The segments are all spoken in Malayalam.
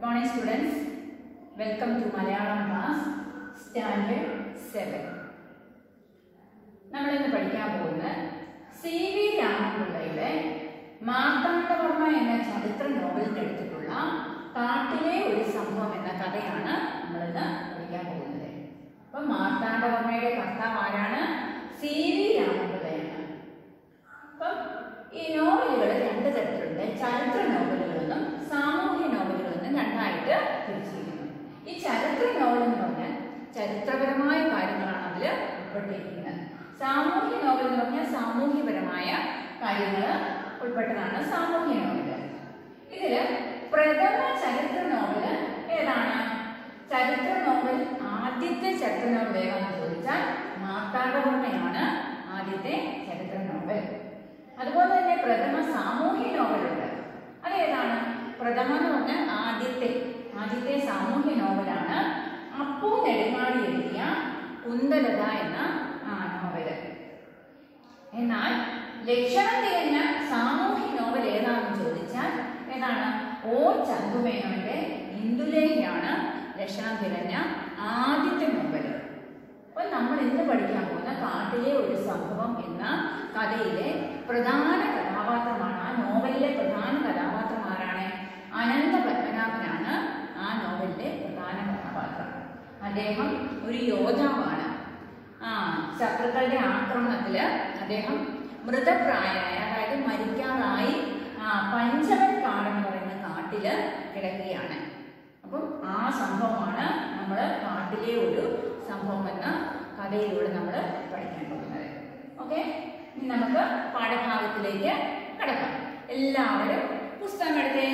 morning students. Welcome to Malayalam class Standard 7. നമ്മൾ ഇന്ന് പഠിക്കാൻ പോകുന്നത് സി വി രാമപിള്ളയുടെ മാർത്താണ്ഡവർമ്മ എന്ന ചരിത്ര നോവലിൽ എടുത്തിട്ടുള്ള കാട്ടിലെ ഒരു സംഭവം എന്ന കഥയാണ് നമ്മളിന്ന് പഠിക്കാൻ പോകുന്നത് അപ്പൊ മാർത്താണ്ഡവർമ്മയുടെ കർത്താവ് ആരാണ് സി വി രാമപിള്ളയാണ് അപ്പം ഈ നോവലുകൾ രണ്ട് തരത്തിലുണ്ട് ചരിത്ര നോവലുകളെന്നും സാമൂഹ്യ നോവലുകളെന്നും രണ്ടായിട്ട് തിരിച്ചിരിക്കുന്നു ഈ ചരിത്ര നോവൽ എന്ന് പറഞ്ഞാൽ ചരിത്രപരമായ കാര്യങ്ങളാണ് അതിൽ ഉൾപ്പെട്ടിരിക്കുന്നത് സാമൂഹ്യ നോവൽ എന്ന് പറഞ്ഞാൽ സാമൂഹ്യപരമായ കാര്യങ്ങൾ ഉൾപ്പെട്ടതാണ് സാമൂഹ്യ നോവല് ഇതില് പ്രഥമ ചരിത്ര നോവല് ഏതാണ് ചരിത്ര നോവൽ ആദ്യത്തെ ചരിത്ര നോവൽ ഏതാണെന്ന് ചോദിച്ചാൽ മാർത്താണ്ഡവർമ്മയാണ് ആദ്യത്തെ ചരിത്ര നോവൽ അതുപോലെ തന്നെ പ്രഥമ സാമൂഹ്യ നോവലുണ്ട് അതേതാണ് പ്രഥമ എന്ന് പറഞ്ഞാൽ ആദ്യത്തെ ആദ്യത്തെ സാമൂഹ്യ നോവലാണ് അപ്പു നെടുങ്ങാടി എഴുതിയ കുന്തലത എന്ന ആ നോവല് എന്നാൽ ലക്ഷണം തികഞ്ഞ സാമൂഹ്യ നോവൽ ഏതാണെന്ന് ചോദിച്ചാൽ ഏതാണ് ഓ ചന്തുമേനോന്റെ ഇന്ദുലേഖയാണ് ലക്ഷണം തികഞ്ഞ ആദ്യത്തെ നോവൽ അപ്പോൾ നമ്മൾ ഇന്ന് പഠിക്കാൻ പോകുന്ന കാട്ടിലെ ഒരു സംഭവം എന്ന കഥയിലെ പ്രധാന കഥാപാത്രമാണ് ആ നോവലിലെ പ്രധാന കഥാപാത്രം ആരാണ് അനന്ത പത്മനാഭനാണ് ആ നോവലിലെ പ്രധാന കഥാപാത്രം അദ്ദേഹം ഒരു യോദ്ധാവാണ് ആ ശത്രുക്കളുടെ ആക്രമണത്തില് അദ്ദേഹം മൃതപ്രായനായ അതായത് മരിക്കാറായി ആ പഞ്ചവൻ കാടെന്ന് പറയുന്ന കാട്ടില് കിടക്കുകയാണ് അപ്പം ആ സംഭവമാണ് നമ്മൾ കാട്ടിലെ ഒരു സംഭവം എന്ന കഥയിലൂടെ നമ്മൾ പഠിക്കാൻ പോകുന്നത് ഓക്കെ ഇനി നമുക്ക് പാഠഭാഗത്തിലേക്ക് കടക്കാം എല്ലാവരും പുസ്തകം എടുത്തേ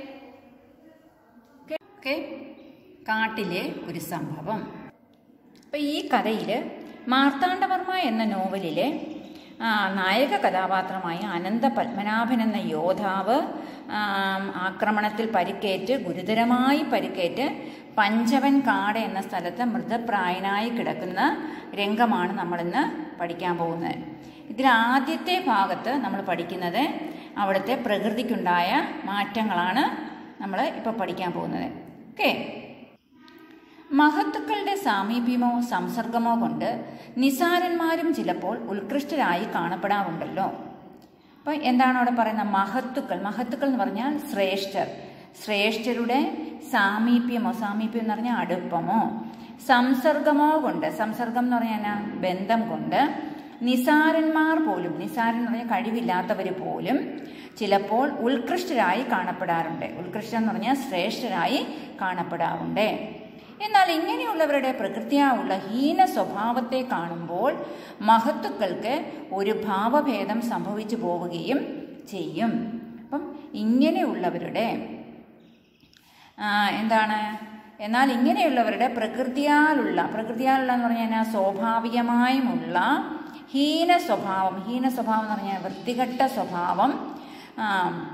ഓക്കെ കാട്ടിലെ ഒരു സംഭവം അപ്പം ഈ കഥയിൽ മാർത്താണ്ഡവർമ്മ എന്ന നോവലിലെ ആ, നായക കഥാപാത്രമായ അനന്ത പത്മനാഭൻ എന്ന യോദ്ധാവ് ആ, ആക്രമണത്തിൽ പരിക്കേറ്റ് ഗുരുതരമായി പരിക്കേറ്റ് പഞ്ചവൻ കാട് എന്ന സ്ഥലത്ത് മൃതപ്രായനായി കിടക്കുന്ന രംഗമാണ് നമ്മളിന്ന് പഠിക്കാൻ പോകുന്നത് ഇതിൽ ആദ്യത്തെ ഭാഗത്ത് നമ്മൾ പഠിക്കുന്നത് അവിടുത്തെ പ്രകൃതിക്കുണ്ടായ മാറ്റങ്ങളാണ് നമ്മൾ ഇപ്പോൾ പഠിക്കാൻ പോകുന്നത് ഓക്കെ മഹത്തുക്കളുടെ സാമീപ്യമോ സംസർഗമോ കൊണ്ട് നിസാരന്മാരും ചിലപ്പോൾ ഉത്കൃഷ്ടരായി കാണപ്പെടാറുണ്ടല്ലോ അപ്പൊ എന്താണ് അവിടെ പറയുന്നത് മഹത്തുക്കൾ മഹത്തുക്കൾ എന്ന് പറഞ്ഞാൽ ശ്രേഷ്ഠർ ശ്രേഷ്ഠരുടെ സാമീപ്യമോ സാമീപ്യം എന്ന് പറഞ്ഞാൽ അടുപ്പമോ സംസർഗമോ കൊണ്ട് സംസർഗം എന്ന് പറഞ്ഞാൽ ബന്ധം കൊണ്ട് നിസാരന്മാർ പോലും നിസാരൻ എന്ന് പറഞ്ഞാൽ കഴിവില്ലാത്തവർ പോലും ചിലപ്പോൾ ഉത്കൃഷ്ടരായി കാണപ്പെടാറുണ്ട് ഉത്കൃഷ്ടം എന്ന് പറഞ്ഞാൽ ശ്രേഷ്ഠരായി കാണപ്പെടാറുണ്ട് എന്നാൽ ഇങ്ങനെയുള്ളവരുടെ പ്രകൃതിയാവുള്ള ഹീന സ്വഭാവത്തെ കാണുമ്പോൾ മഹത്തുക്കൾക്ക് ഒരു ഭാവഭേദം സംഭവിച്ചു പോവുകയും ചെയ്യും അപ്പം ഇങ്ങനെയുള്ളവരുടെ ആ, എന്താണ് എന്നാൽ ഇങ്ങനെയുള്ളവരുടെ പ്രകൃതിയാലുള്ള പ്രകൃതിയാലുള്ള എന്ന് പറഞ്ഞാൽ സ്വാഭാവികമായുമുള്ള ഹീന സ്വഭാവം ഹീന സ്വഭാവം എന്ന് പറഞ്ഞാൽ വൃത്തികെട്ട സ്വഭാവം ആ,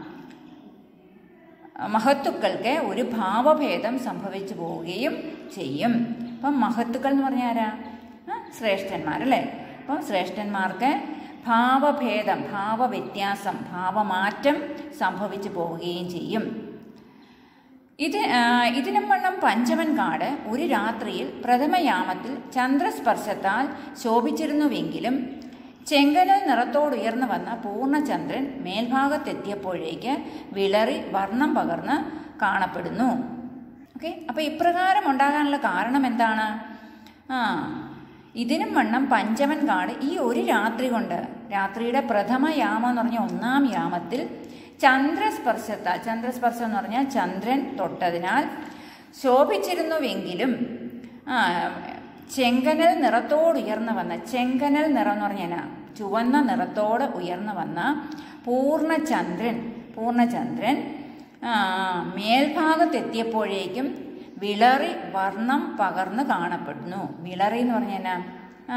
മഹത്തുക്കൾക്ക് ഒരു ഭാവഭേദം സംഭവിച്ചു പോവുകയും ചെയ്യും അപ്പം മഹത്തുക്കൾ എന്ന് പറഞ്ഞാൽ ആരാ ആ, ശ്രേഷ്ഠന്മാരല്ലേ അപ്പം ശ്രേഷ്ഠന്മാർക്ക് ഭാവഭേദം ഭാവവ്യത്യാസം ഭാവമാറ്റം സംഭവിച്ചു പോവുകയും ചെയ്യും ഇത് ആ, ഇതിനും വണ്ണം പഞ്ചമൻ കാട് ഒരു രാത്രിയിൽ പ്രഥമയാമത്തിൽ ചന്ദ്രസ്പർശത്താൽ ശോഭിച്ചിരുന്നുവെങ്കിലും ചെങ്കനൽ നിറത്തോടുയർന്നു വന്ന പൂർണ്ണചന്ദ്രൻ മേൽഭാഗത്തെത്തിയപ്പോഴേക്ക് വിളറി വർണ്ണം പകർന്ന് കാണപ്പെടുന്നു ഓക്കെ അപ്പോൾ ഇപ്രകാരം ഉണ്ടാകാനുള്ള കാരണം എന്താണ് ആ ഇതിനും വണ്ണം പഞ്ചമൻ കാട് ഈ ഒരു രാത്രി കൊണ്ട് രാത്രിയുടെ പ്രഥമ യാമം എന്ന് പറഞ്ഞ ഒന്നാം യാമത്തിൽ ചന്ദ്രസ്പർശത്താൽ ചന്ദ്രസ്പർശം എന്ന് പറഞ്ഞാൽ ചന്ദ്രൻ തൊട്ടതിനാൽ ശോഭിച്ചിരുന്നുവെങ്കിലും ആ, ചെങ്കനൽ നിറത്തോട് ഉയർന്നു വന്ന ചെങ്കനൽ നിറം എന്ന് പറഞ്ഞാൽ ചുവന്ന നിറത്തോട് ഉയർന്നു വന്ന പൂർണ്ണചന്ദ്രൻ പൂർണ്ണചന്ദ്രൻ ആ, മേൽഭാഗത്തെത്തിയപ്പോഴേക്കും വിളറി വർണ്ണം പകർന്ന് കാണപ്പെടുന്നു വിളറി എന്ന് പറഞ്ഞാൽ ആ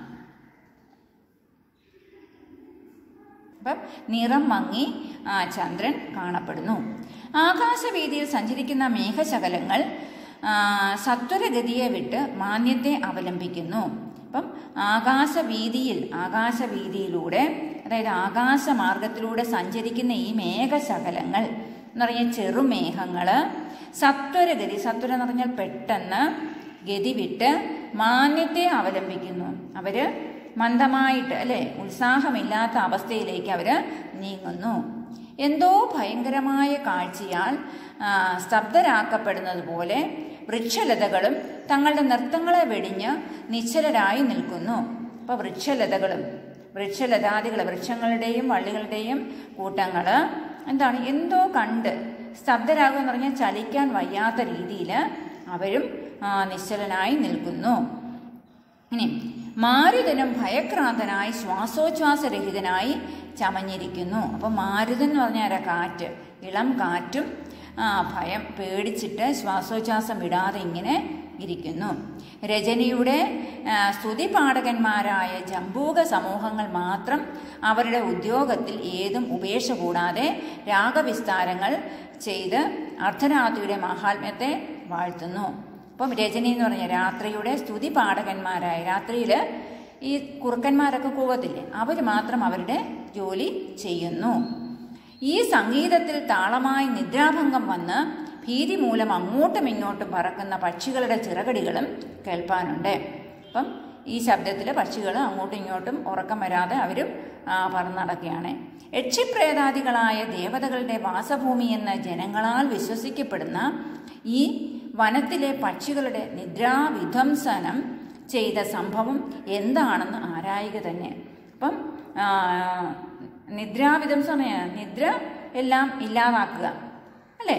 അപ്പം നിറം മങ്ങി ആ, ചന്ദ്രൻ കാണപ്പെടുന്നു ആകാശവീതിയിൽ സഞ്ചരിക്കുന്ന മേഘശകലങ്ങൾ ആ, സത്വരഗതിയെ വിട്ട് മാന്യത്തെ അവലംബിക്കുന്നു അപ്പം ആകാശവീതിയിൽ ആകാശവീതിയിലൂടെ അതായത് ആകാശമാർഗത്തിലൂടെ സഞ്ചരിക്കുന്ന ഈ മേഘശകലങ്ങൾ എന്ന് പറഞ്ഞാൽ ചെറുമേഘങ്ങൾ സത്വരഗതി സത്വരം എന്ന് പറഞ്ഞാൽ പെട്ടെന്ന് ഗതി വിട്ട് മാന്യത്തെ അവലംബിക്കുന്നു അവര് മന്ദമായിട്ട് അല്ലെ ഉത്സാഹമില്ലാത്ത അവസ്ഥയിലേക്ക് അവര് നീങ്ങുന്നു എന്തോ ഭയങ്കരമായ കാഴ്ചയാൽ ആ, സ്തബ്ധരാക്കപ്പെടുന്നത് പോലെ വൃക്ഷലതകളും തങ്ങളുടെ നൃത്തങ്ങളെ വെടിഞ്ഞ് നിശ്ചലരായി നിൽക്കുന്നു അപ്പോൾ വൃക്ഷലതകളും വൃക്ഷലതാദികൾ വൃക്ഷങ്ങളുടെയും വള്ളികളുടെയും കൂട്ടങ്ങൾ എന്താണ് എന്തോ കണ്ട് സ്തബ്ധരാകുക എന്ന് പറഞ്ഞാൽ ചലിക്കാൻ വയ്യാത്ത രീതിയിൽ അവരും ആ, നിശ്ചലനായി നിൽക്കുന്നു ഇനി മാരുതനും ഭയക്രാന്തനായി ശ്വാസോച്ഛ്വാസരഹിതനായി ചമഞ്ഞിരിക്കുന്നു അപ്പം മാരുതൻ എന്ന് പറഞ്ഞാൽ ആരാ കാറ്റ് ഇളം കാറ്റും ആ, ഭയം പേടിച്ചിട്ട് ശ്വാസോച്ഛ്വാസം വിടാതെ ഇങ്ങനെ ഇരിക്കുന്നു രജനിയുടെ ആ, സ്തുതിപാഠകന്മാരായ ജംബൂക സമൂഹങ്ങൾ മാത്രം അവരുടെ ഉദ്യോഗത്തിൽ ഏതും ഉപേക്ഷ കൂടാതെ രാഗവിസ്താരങ്ങൾ ചെയ്ത് അർദ്ധരാത്രിയുടെ മഹാത്മ്യത്തെ വാഴ്ത്തുന്നു അപ്പം രജനി എന്ന് പറഞ്ഞ രാത്രിയുടെ സ്തുതി പാഠകന്മാരായ രാത്രിയിൽ ഈ കുറുക്കന്മാരൊക്കെ കൂവത്തില്ലേ അവർ മാത്രം അവരുടെ ജോലി ചെയ്യുന്നു ഈ സംഗീതത്തിൽ താളമായി നിദ്രാഭംഗം വന്ന് ഭീതി മൂലം അങ്ങോട്ടും ഇങ്ങോട്ടും പറക്കുന്ന പക്ഷികളുടെ ചിറകടികളും കേൾപ്പാനുണ്ട് അപ്പം ഈ ശബ്ദത്തിൽ പക്ഷികൾ അങ്ങോട്ടും ഇങ്ങോട്ടും ഉറക്കം വരാതെ അവരും ആ, പറന്നടക്കുകയാണ് യക്ഷിപ്രേതാദികളായ ദേവതകളുടെ വാസഭൂമി എന്ന് ജനങ്ങളാൽ വിശ്വസിക്കപ്പെടുന്ന ഈ വനത്തിലെ പക്ഷികളുടെ നിദ്രാവിധ്വംസനം ചെയ്ത സംഭവം എന്താണെന്ന് ആരായുക തന്നെ അപ്പം ആ, നിദ്രാവിധ്വംസനം നിദ്ര എല്ലാം ഇല്ലാതാക്കുക അല്ലേ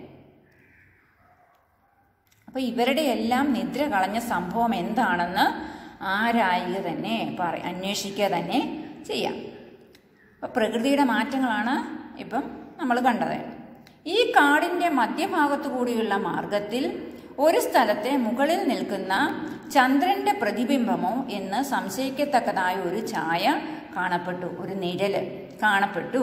അപ്പോൾ ഇവരുടെ എല്ലാം നിദ്ര കളഞ്ഞ സംഭവം എന്താണെന്ന് ആരായുക തന്നെ പറ അന്വേഷിക്കുക തന്നെ ചെയ്യാം അപ്പോൾ പ്രകൃതിയുടെ മാറ്റങ്ങളാണ് ഇപ്പം നമ്മൾ കണ്ടത് ഈ കാടിൻ്റെ മധ്യഭാഗത്തു കൂടിയുള്ള മാർഗത്തിൽ ഒരു സ്ഥലത്തെ മുകളിൽ നിൽക്കുന്ന ചന്ദ്രന്റെ പ്രതിബിംബമോ എന്ന് സംശയിക്കത്തക്കതായ ഒരു ഛായ കാണപ്പെട്ടു ഒരു നിഴല് കാണപ്പെട്ടു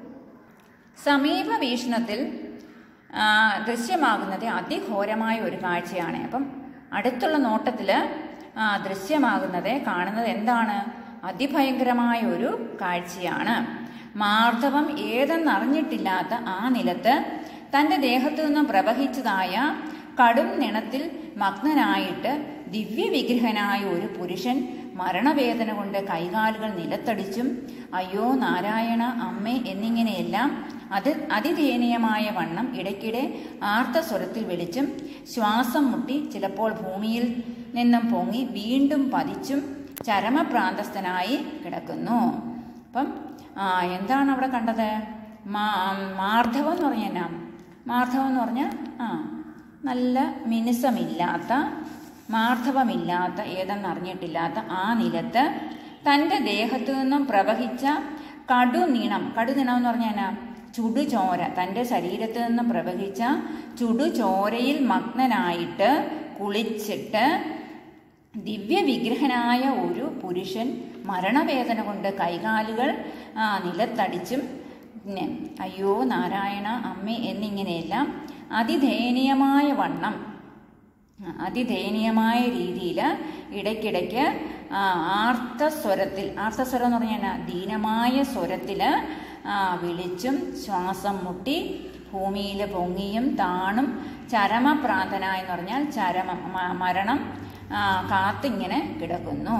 സമീപ വീക്ഷണത്തിൽ ആ, ദൃശ്യമാകുന്നത് അതിഘോരമായ ഒരു കാഴ്ചയാണ് അപ്പം അടുത്തുള്ള നോട്ടത്തിൽ ദൃശ്യമാകുന്നത് കാണുന്നത് എന്താണ് അതിഭയങ്കരമായ ഒരു കാഴ്ചയാണ് മാർദ്ദവം ഏതെന്നറിഞ്ഞിട്ടില്ലാത്ത ആ നിലത്ത് തൻ്റെ ദേഹത്തു നിന്നും പ്രവഹിച്ചതായ കടും നിണത്തിൽ മഗ്നനായിട്ട് ദിവ്യവിഗ്രഹനായ ഒരു പുരുഷൻ മരണവേദന കൊണ്ട് കൈകാലുകൾ നിലത്തടിച്ചും അയ്യോ നാരായണ അമ്മേ എന്നിങ്ങനെയെല്ലാം അത് അതിദയനീയമായ വണ്ണം ഇടയ്ക്കിടെ ആർത്തസ്വരത്തിൽ വിളിച്ചും ശ്വാസം മുട്ടി ചിലപ്പോൾ ഭൂമിയിൽ നിന്നും പൊങ്ങി വീണ്ടും പതിച്ചും ചരമപ്രാന്തസ്ഥനായി കിടക്കുന്നു അപ്പം ആ, എന്താണ് അവിടെ കണ്ടത് മാ മാർദ്ധവം എന്ന് പറഞ്ഞാൽ എന്നാ മാർദ്ധവം എന്ന് പറഞ്ഞാൽ ആ നല്ല മിനുസമില്ലാത്ത മാർദ്ധവമില്ലാത്ത ഏതെന്നറിഞ്ഞിട്ടില്ലാത്ത ആ നിലത്ത് തൻ്റെ ദേഹത്തു നിന്നും പ്രവഹിച്ച കടുനിണം കടുനിണം എന്ന് പറഞ്ഞാൽ എന്നാ ചുടുചോര തൻ്റെ ശരീരത്തിൽ നിന്നും പ്രവഹിച്ച ചുടുചോരയിൽ മഗ്നനായിട്ട് കുളിച്ചിട്ട് ദിവ്യവിഗ്രഹനായ ഒരു പുരുഷൻ മരണവേദന കൊണ്ട് കൈകാലുകൾ ആ, നിലത്തടിച്ചും പിന്നെ അയ്യോ നാരായണ അമ്മേ എന്നിങ്ങനെയെല്ലാം അതിദയനീയമായ വണ്ണം ആ, അതിദയനീയമായ രീതിയിൽ ഇടയ്ക്കിടയ്ക്ക് ആ, ആർത്തസ്വരത്തിൽ ആർത്തസ്വരം എന്ന് പറഞ്ഞാൽ എന്നാ? ദീനമായ സ്വരത്തിൽ വിളിച്ചും ശ്വാസം മുട്ടി ഭൂമിയിൽ പൊങ്ങിയും താണും ചരമപ്രാന്തനായ എന്ന് പറഞ്ഞാൽ ചരമം മ- മരണം ആ, കാത്തിങ്ങനെ കിടക്കുന്നു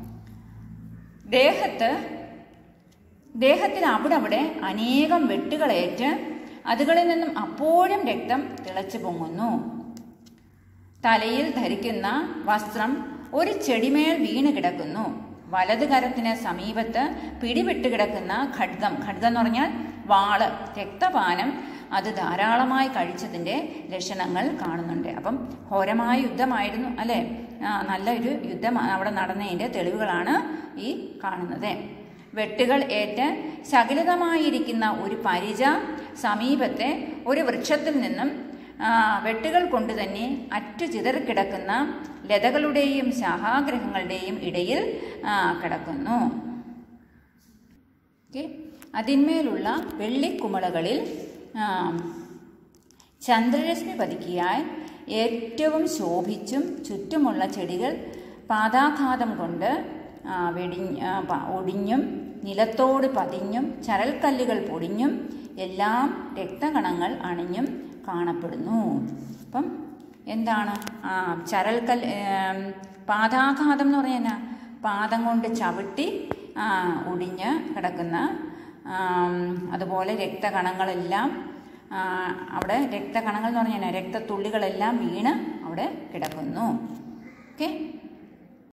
ദേഹത്ത് ദേഹത്തിൽ അവിടെ അവിടെ അനേകം വെട്ടുകളേറ്റ് അതുകളിൽ നിന്നും അപ്പോഴും രക്തം തിളച്ചു പൊങ്ങുന്നു തലയിൽ ധരിക്കുന്ന വസ്ത്രം ഒരു ചെടിമേൽ വീണ് കിടക്കുന്നു വലത് കരത്തിന് സമീപത്ത് പിടിവിട്ട് കിടക്കുന്ന ഖഡ്ഗം ഖഡ്ഗം എന്ന് പറഞ്ഞാൽ വാള് രക്തപാനം അത് ധാരാളമായി കഴിച്ചതിൻ്റെ ലക്ഷണങ്ങൾ കാണുന്നുണ്ട് അപ്പം ഘോരമായ യുദ്ധമായിരുന്നു അല്ലേ ആ, നല്ലൊരു യുദ്ധം അവിടെ നടന്നതിൻ്റെ തെളിവുകളാണ് ഈ കാണുന്നത് വെട്ടുകൾ ഏറ്റ് ശകലിതമായിരിക്കുന്ന ഒരു പരിച സമീപത്തെ ഒരു വൃക്ഷത്തിൽ നിന്നും ആ, വെട്ടുകൾ കൊണ്ട് തന്നെ അറ്റു ചിതറിക്കിടക്കുന്ന ലതകളുടെയും ശാഖാഗ്രഹങ്ങളുടെയും ഇടയിൽ ആ, കിടക്കുന്നു ഓക്കെ അതിന്മേലുള്ള വെള്ളിക്കുമളകളിൽ ആ, ചന്ദ്രരശ്മി പതിക്കിയാൽ ഏറ്റവും ശോഭിച്ചും ചുറ്റുമുള്ള ചെടികൾ പാദാഘാതം കൊണ്ട് ആ, വെടിഞ്ഞ് ആ, പ- ഒടിഞ്ഞും നിലത്തോട് പതിഞ്ഞും ചരൽക്കല്ലുകൾ പൊടിഞ്ഞും എല്ലാം രക്തകണങ്ങൾ അണിഞ്ഞും കാണപ്പെടുന്നു അപ്പം എന്താണ് ആ ചരൽക്കൽ ഏം, പാദാഘാതം എന്ന് പറഞ്ഞാൽ പാദം കൊണ്ട് ചവിട്ടി ആ, ഒടിഞ്ഞ് കിടക്കുന്ന ആം, അതുപോലെ രക്തകണങ്ങളെല്ലാം ആ, അവിടെ രക്തകണങ്ങൾ എന്ന് പറഞ്ഞാൽ രക്തത്തുള്ളികളെല്ലാം വീണ് അവിടെ കിടക്കുന്നു ഓക്കെ